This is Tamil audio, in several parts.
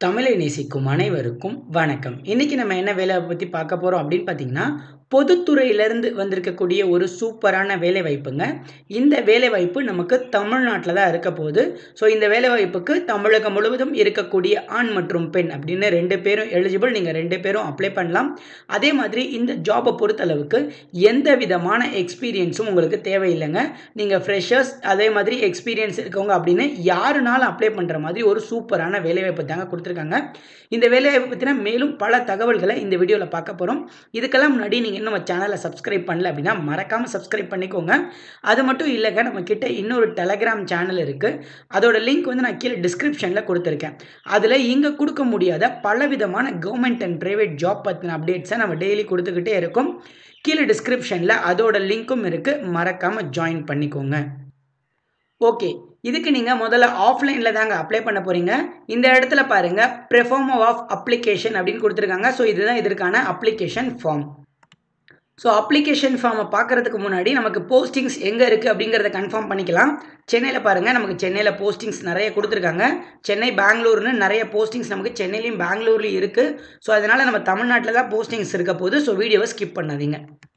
தமிழை நேசிக்கும் அனைவருக்கும் வணக்கம் இன்னைக்கு நம்ம என்ன வேலையை பற்றி பார்க்க போகிறோம் அப்படின்னு பார்த்தீங்கன்னா பொதுத்துறையிலேருந்து வந்திருக்கக்கூடிய ஒரு சூப்பரான வேலை வாய்ப்புங்க இந்த வேலை வாய்ப்பு நமக்கு தமிழ்நாட்டில் தான் இருக்க போகுது ஸோ இந்த வேலை வாய்ப்புக்கு தமிழகம் முழுவதும் இருக்கக்கூடிய ஆண் மற்றும் பெண் அப்படின்னு ரெண்டு பேரும் எலிஜிபிள் நீங்கள் ரெண்டு பேரும் அப்ளை பண்ணலாம் அதே மாதிரி இந்த ஜாபை பொறுத்தளவுக்கு எந்த விதமான எக்ஸ்பீரியன்ஸும் உங்களுக்கு தேவையில்லைங்க நீங்கள் ஃப்ரெஷர்ஸ் அதே மாதிரி எக்ஸ்பீரியன்ஸ் இருக்கவங்க அப்படின்னு யாருனாலும் அப்ளை பண்ணுற மாதிரி ஒரு சூப்பரான வேலைவாய்ப்பு தாங்க கொடுத்துருக்காங்க இந்த வேலைவாய்ப்பு பற்றின மேலும் பல தகவல்களை இந்த வீடியோவில் பார்க்க போகிறோம் இதுக்கெல்லாம் முன்னாடி நீங்கள் இன்னும் நம்ம சேனலை சப்ஸ்கிரைப் பண்ணல அப்படின்னா மறக்காமல் சப்ஸ்கிரைப் பண்ணிக்கோங்க அது மட்டும் இல்லைங்க நம்ம கிட்ட இன்னொரு டெலகிராம் சேனல் இருக்குது அதோட லிங்க் வந்து நான் கீழே டிஸ்கிரிப்ஷனில் கொடுத்துருக்கேன் அதில் இங்கே கொடுக்க முடியாத பலவிதமான கவர்மெண்ட் அண்ட் ப்ரைவேட் ஜாப் பற்றின அப்டேட்ஸை நம்ம டெய்லி கொடுத்துக்கிட்டே இருக்கோம் கீழே டிஸ்கிரிப்ஷனில் அதோட லிங்க்கும் இருக்குது மறக்காமல் ஜாயின் பண்ணிக்கோங்க ஓகே இதுக்கு நீங்கள் முதல்ல ஆஃப்லைனில் தாங்க அப்ளை பண்ண போகிறீங்க இந்த இடத்துல பாருங்கள் ப்ரெஃபார்மோ ஆஃப் அப்ளிகேஷன் அப்படின்னு கொடுத்துருக்காங்க ஸோ இதுதான் இதற்கான அப்ளிகேஷன் ஃபார்ம் ஸோ அப்ளிகேஷன் ஃபார்மை பார்க்குறதுக்கு முன்னாடி நமக்கு போஸ்டிங்ஸ் எங்கே இருக்குது அப்படிங்கிறத கன்ஃபார்ம் பண்ணிக்கலாம் சென்னையில் பாருங்கள் நமக்கு சென்னையில் போஸ்டிங்ஸ் நிறைய கொடுத்துருக்காங்க சென்னை பெங்களூர்னு நிறைய போஸ்டிங்ஸ் நமக்கு சென்னையிலையும் பெங்களூர்லேயும் இருக்குது ஸோ அதனால் நம்ம தமிழ்நாட்டில் தான் போஸ்டிங்ஸ் இருக்க போது ஸோ வீடியோவை ஸ்கிப் பண்ணாதீங்க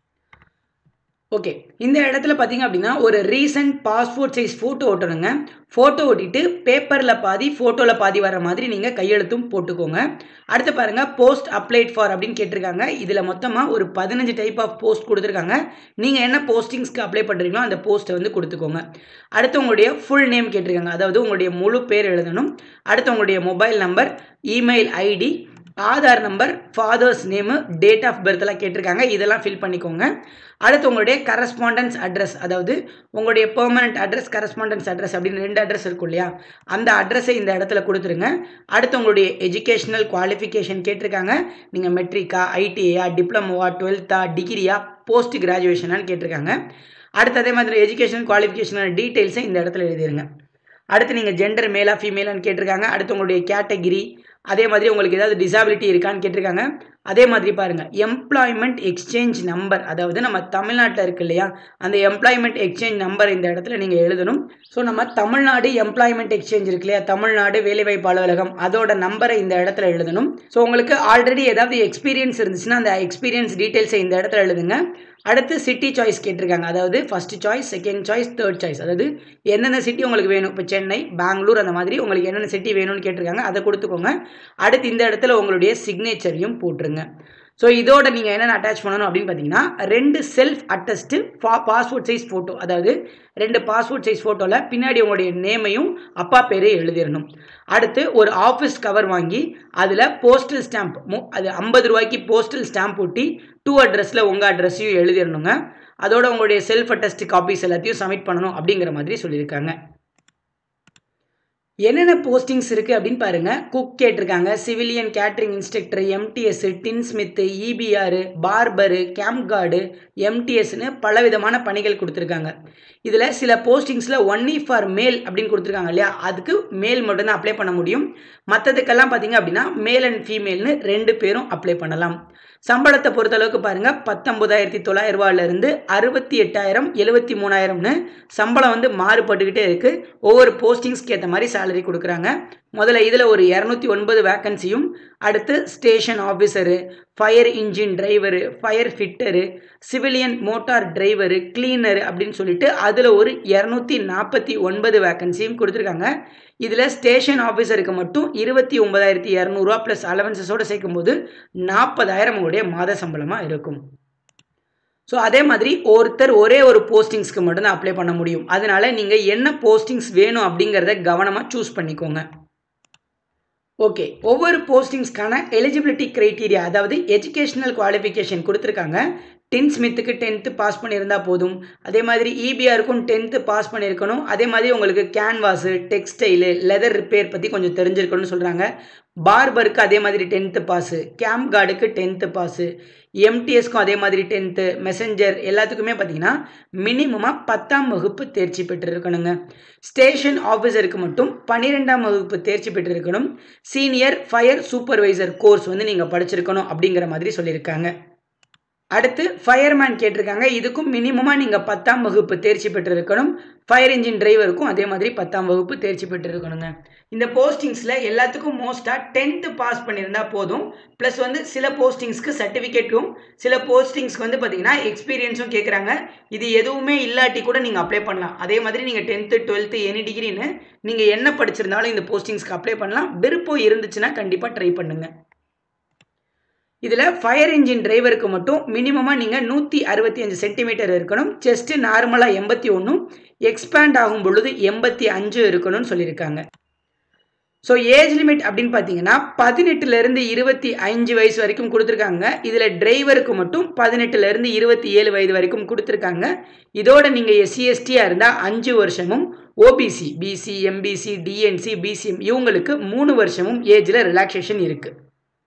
ஓகே இந்த இடத்துல பார்த்தீங்க அப்படின்னா ஒரு ரீசன்ட் பாஸ்போர்ட் சைஸ் ஃபோட்டோ ஓட்டணுங்க ஃபோட்டோ ஓட்டிட்டு பேப்பரில் பாதி ஃபோட்டோவில் பாதி வர மாதிரி நீங்கள் கையெழுத்தும் போட்டுக்கோங்க அடுத்து பாருங்கள் போஸ்ட் அப்ளைட் ஃபார் அப்படின்னு கேட்டிருக்காங்க இதில் மொத்தமாக ஒரு பதினஞ்சு டைப் ஆஃப் போஸ்ட் கொடுத்துருக்காங்க நீங்கள் என்ன போஸ்டிங்ஸ்க்கு அப்ளை பண்ணுறீங்களோ அந்த போஸ்ட்டை வந்து கொடுத்துக்கோங்க அடுத்து உங்களுடைய ஃபுல் நேம் கேட்டிருக்காங்க அதாவது உங்களுடைய முழு பேர் எழுதணும் அடுத்து உங்களுடைய mobile number email ID Aadhaar number father's name date of பர்த்லாம் கேட்டிருக்காங்க இதெல்லாம் ஃபில் பண்ணிக்கோங்க அடுத்து உங்களுடைய கரஸ்பாண்டன்ஸ் அட்ரஸ் அதாவது உங்களுடைய பெர்மனண்ட் அட்ரஸ் கரஸ்பாண்டன்ஸ் அட்ரஸ் அப்படின்னு ரெண்டு அட்ரஸ் இருக்கும் இல்லையா அந்த அட்ரஸை இந்த இடத்துல கொடுத்துருங்க அடுத்து உங்களுடைய எஜுகேஷனல் குவாலிஃபிகேஷன் கேட்டிருக்காங்க நீங்கள் மெட்ரிக்கா ஐடிஐயா டிப்ளமோவா டுவெல்த்தா டிகிரியா போஸ்ட் கிராஜுவேஷனான்னு கேட்டிருக்காங்க அடுத்து அதே மாதிரி எஜுகேஷன் குவாலிஃபிகேஷனான டீட்டெயில்ஸை இந்த இடத்துல எழுதிருங்க அடுத்து நீங்கள் ஜெண்டர் மேலா ஃபீமேலான்னு கேட்டிருக்காங்க அடுத்து உங்களுடைய கேட்டகிரி அதே மாதிரி உங்களுக்கு ஏதாவது டிசாபிலிட்டி இருக்கான்னு கேட்டிருக்காங்க அதே மாதிரி பாருங்கள் எம்ப்ளாய்மெண்ட் எக்ஸ்சேஞ்ச் நம்பர் அதாவது நம்ம தமிழ்நாட்டில் இருக்கு இல்லையா அந்த எம்ப்ளாய்மெண்ட் எக்ஸ்சேஞ்ச் நம்பர் இந்த இடத்துல நீங்கள் எழுதணும் ஸோ நம்ம தமிழ்நாடு எம்ப்ளாய்மெண்ட் எக்ஸ்சேஞ்ச் இருக்கு இல்லையா தமிழ்நாடு வேலைவாய்ப்பு அலுவலகம் அதோட நம்பரை இந்த இடத்துல எழுதணும் ஸோ உங்களுக்கு ஆல்ரெடி ஏதாவது எக்ஸ்பீரியன்ஸ் இருந்துச்சுன்னா அந்த எக்ஸ்பீரியன்ஸ் டீட்டெயில்ஸை இந்த இடத்துல எழுதுங்க அடுத்து சிட்டி சாய்ஸ் கேட்டிருக்காங்க அதாவது first choice second choice third choice அதாவது எந்தெந்த சிட்டி உங்களுக்கு வேணும் இப்போ சென்னை பெங்களூர் அந்த மாதிரி உங்களுக்கு என்னென்ன சிட்டி வேணும்னு கேட்டிருக்காங்க அதை கொடுத்துக்கோங்க அடுத்து இந்த இடத்துல உங்களுடைய சிக்னேச்சரையும் போட்டுருங்க ஸோ இதோட நீங்கள் என்னென்ன அட்டாச் பண்ணணும் அப்படின்னு பார்த்தீங்கன்னா ரெண்டு செல்ஃப் அட்டஸ்ட்டு பா பாஸ்போர்ட் சைஸ் ஃபோட்டோ அதாவது ரெண்டு பாஸ்போர்ட் சைஸ் ஃபோட்டோவில் பின்னாடி உங்களுடைய நேமையும் அப்பா பேரே எழுதிடணும் அடுத்து ஒரு ஆஃபீஸ் கவர் வாங்கி அதில் போஸ்டல் ஸ்டாம்ப் மு அது ஐம்பது ரூபாய்க்கு போஸ்டல் ஸ்டாம்ப் ஒட்டி டூ அட்ரஸில் உங்கள் அட்ரஸையும் எழுதிடணுங்க அதோட உங்களுடைய செல்ஃப் அட்டஸ்ட் காப்பீஸ் எல்லாத்தையும் சப்மிட் பண்ணணும் அப்படிங்கிற மாதிரி சொல்லியிருக்காங்க என்னென்ன போஸ்டிங்ஸ் இருக்குது அப்படின்னு பாருங்கள் குக் கேட்டிருக்காங்க civilian catering instructor MTS tinsmith EBR barber camp guard எம்டிஎஸ்னு பலவிதமான பணிகள் கொடுத்துருக்காங்க இதில் சில போஸ்டிங்ஸில் ஒன்லி ஃபார் மேல் அப்படின்னு கொடுத்துருக்காங்க இல்லையா அதுக்கு மேல் மட்டும்தான் அப்ளை பண்ண முடியும் மற்றதுக்கெல்லாம் பார்த்தீங்க அப்படின்னா மேல் அண்ட் ஃபீமேல்னு ரெண்டு பேரும் அப்ளை பண்ணலாம் சம்பளத்தை பொறுத்தளவுக்கு பாருங்கள் பத்தொம்பதாயிரத்தி தொள்ளாயிரம் ரூபாயிலிருந்து அறுபத்தி எட்டாயிரம் எழுபத்தி மூணாயிரம்னு சம்பளம் வந்து மாறுபட்டுக்கிட்டே இருக்குது ஒவ்வொரு போஸ்டிங்ஸ்க்கு ஏற்ற மாதிரி சேலரி கொடுக்குறாங்க முதல்ல இதில் ஒரு இரநூத்தி ஒன்பது வேக்கன்சியும் அடுத்து station officer fire engine driver fire fitter civilian motor driver cleaner அப்படின்னு சொல்லிட்டு அதில் ஒரு இரநூத்தி நாற்பத்தி ஒன்பது வேக்கன்சியும் கொடுத்துருக்காங்க இதில் ஸ்டேஷன் ஆஃபீஸருக்கு மட்டும் இருபத்தி ஒன்பதாயிரத்தி இரநூறுவா ப்ளஸ் அலவன்சஸோடு சேர்க்கும்போது நாற்பதாயிரம் உங்களுடைய மாத சம்பளமாக இருக்கும் ஸோ அதே மாதிரி ஒருத்தர் ஒரே ஒரு போஸ்டிங்ஸ்க்கு மட்டும்தான் அப்ளை பண்ண முடியும் அதனால நீங்கள் என்ன போஸ்டிங்ஸ் வேணும் அப்படிங்கிறத கவனமாக சூஸ் பண்ணிக்கோங்க ஓகே ஒவ்வொரு போஸ்டிங்ஸ்க்கான எலிஜிபிலிட்டி க்ரைட்டீரியா அதாவது எஜுகேஷனல் குவாலிஃபிகேஷன் கொடுத்துருக்காங்க டென்த் ஸ்மித்துக்கு டென்த்து பாஸ் பண்ணியிருந்தா போதும் அதே மாதிரி இபிஆருக்கும் டென்த்து பாஸ் பண்ணியிருக்கணும் அதே மாதிரி உங்களுக்கு கேன்வாஸு டெக்ஸ்டைலு லெதர் ரிப்பேர் பற்றி கொஞ்சம் தெரிஞ்சிருக்கணும்னு சொல்கிறாங்க பார்பருக்கு அதே மாதிரி டென்த்து பாஸு கேம்ப் கார்டுக்கு டென்த்து பாஸு எம்டிஎஸ்க்கும் அதே மாதிரி டென்த்து மெசஞ்சர் எல்லாத்துக்குமே பார்த்தீங்கன்னா மினிமமாக பத்தாம் வகுப்பு தேர்ச்சி பெற்றிருக்கணுங்க ஸ்டேஷன் ஆஃபீஸருக்கு மட்டும் பன்னிரெண்டாம் வகுப்பு தேர்ச்சி பெற்றிருக்கணும் சீனியர் ஃபயர் சூப்பர்வைசர் கோர்ஸ் வந்து நீங்கள் படிச்சிருக்கணும் அப்படிங்கிற மாதிரி சொல்லியிருக்காங்க அடுத்து ஃபயர்மேன் கேட்டிருக்காங்க இதுக்கும் மினிமமாக நீங்கள் பத்தாம் வகுப்பு தேர்ச்சி பெற்றிருக்கணும் ஃபயர் இன்ஜின் டிரைவருக்கும் அதே மாதிரி பத்தாம் வகுப்பு தேர்ச்சி பெற்றிருக்கணுங்க இந்த போஸ்டிங்ஸில் எல்லாத்துக்கும் மோஸ்ட்டாக டென்த்து பாஸ் பண்ணியிருந்தா போதும் ப்ளஸ் வந்து சில போஸ்டிங்ஸ்க்கு சர்டிஃபிகேட்டும் சில போஸ்டிங்ஸ்க்கு வந்து பார்த்தீங்கன்னா எக்ஸ்பீரியன்ஸும் கேட்குறாங்க இது எதுவுமே இல்லாட்டி கூட நீங்கள் அப்ளை பண்ணலாம் அதே மாதிரி நீங்கள் டென்த்து டுவெல்த்து எனி டிகிரின்னு நீங்கள் என்ன படிச்சிருந்தாலும் இந்த போஸ்டிங்ஸ்க்கு அப்ளை பண்ணலாம் விருப்பம் இருந்துச்சுன்னா கண்டிப்பாக ட்ரை பண்ணுங்கள் இதில் ஃபயர் இன்ஜின் டிரைவருக்கு மட்டும் மினிமமாக நீங்கள் நூற்றி அறுபத்தி அஞ்சு சென்டிமீட்டர் இருக்கணும் செஸ்ட்டு நார்மலாக எண்பத்தி ஒன்றும் எக்ஸ்பேண்ட் ஆகும் பொழுது எண்பத்தி அஞ்சு இருக்கணும்னு சொல்லியிருக்காங்க ஸோ ஏஜ் லிமிட் அப்படின்னு பார்த்தீங்கன்னா பதினெட்டுலேருந்து இருபத்தி அஞ்சு வயசு வரைக்கும் கொடுத்துருக்காங்க இதில் டிரைவருக்கு மட்டும் பதினெட்டுலேருந்து இருபத்தி ஏழு வயது வரைக்கும் கொடுத்துருக்காங்க இதோட நீங்கள் எஸ்சிஎஸ்டியாக இருந்தால் அஞ்சு வருஷமும் OBC BC MBC DNC BCM இவங்களுக்கு மூணு வருஷமும் ஏஜில் ரிலாக்ஸேஷன் இருக்குது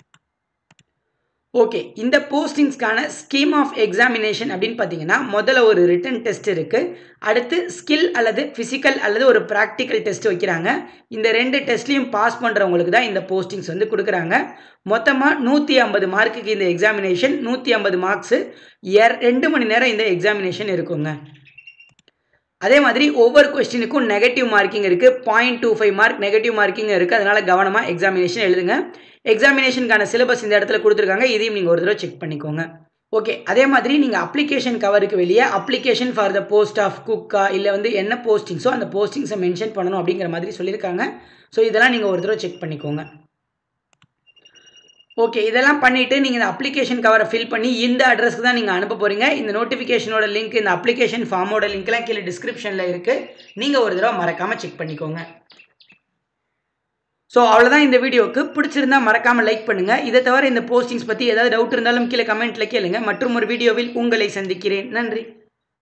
ஓகே இந்த போஸ்டிங்ஸ்க்கான ஸ்கீம் ஆஃப் எக்ஸாமினேஷன் அப்படின்னு பார்த்தீங்கன்னா முதல்ல ஒரு ரிட்டன் டெஸ்ட் இருக்குது அடுத்து ஸ்கில் அல்லது ஃபிசிக்கல் அல்லது ஒரு ப்ராக்டிக்கல் டெஸ்ட் வைக்கிறாங்க இந்த ரெண்டு டெஸ்ட்லையும் பாஸ் பண்ணுறவங்களுக்கு தான் இந்த போஸ்டிங்ஸ் வந்து கொடுக்குறாங்க மொத்தமாக நூற்றி ஐம்பது மார்க்குக்கு இந்த எக்ஸாமினேஷன் நூற்றி ஐம்பது மார்க்ஸு ரெண்டு மணி நேரம் இந்த எக்ஸாமினேஷன் இருக்குங்க அதே மாதிரி ஒவ்வொரு கொஸ்டினுக்கும் நெகட்டிவ் மார்க்கிங் இருக்குது point two five mark negative marking இருக்குது அதனால் கவனமாக எக்ஸாமினேஷன் எழுதுங்க எக்ஸாமினேஷனுக்கான சிலபஸ் இந்த இடத்துல கொடுத்துருக்காங்க இதையும் நீங்கள் ஒரு தடவை செக் பண்ணிக்கோங்க ஓகே அதே மாதிரி நீங்கள் அப்ளிகேஷன் கவருக்கு வெளியே application for the post of குக்கா இல்லை வந்து என்ன போஸ்டிங்ஸோ அந்த போஸ்டிங்ஸை மென்ஷன் பண்ணணும் அப்படிங்கிற மாதிரி சொல்லியிருக்காங்க ஸோ இதெல்லாம் நீங்கள் ஒரு தடவை செக் பண்ணிக்கோங்க ஓகே இதெல்லாம் பண்ணிவிட்டு நீங்கள் இந்த அப்ளிகேஷன் கவரை ஃபில் பண்ணி இந்த அட்ரஸ்க்கு தான் நீங்கள் அனுப்ப போகிறீங்க இந்த நோட்டிஃபிகேஷனோட லிங்க் இந்த அப்ளிகேஷன் ஃபார்மோட லிங்க்லாம் கீழே டிஸ்கிரிப்ஷனில் இருக்குது நீங்கள் ஒரு தடவை மறக்காமல் செக் பண்ணிக்கோங்க ஸோ அவ்வளோதான் இந்த வீடியோவுக்கு பிடிச்சிருந்தா மறக்காமல் லைக் பண்ணுங்கள் இதை தவிர இந்த போஸ்டிங்ஸ் பற்றி ஏதாவது டவுட் இருந்தாலும் கீழே கமெண்ட்டில் கேளுங்க மற்றும் ஒரு வீடியோவில் உங்களை சந்திக்கிறேன் நன்றி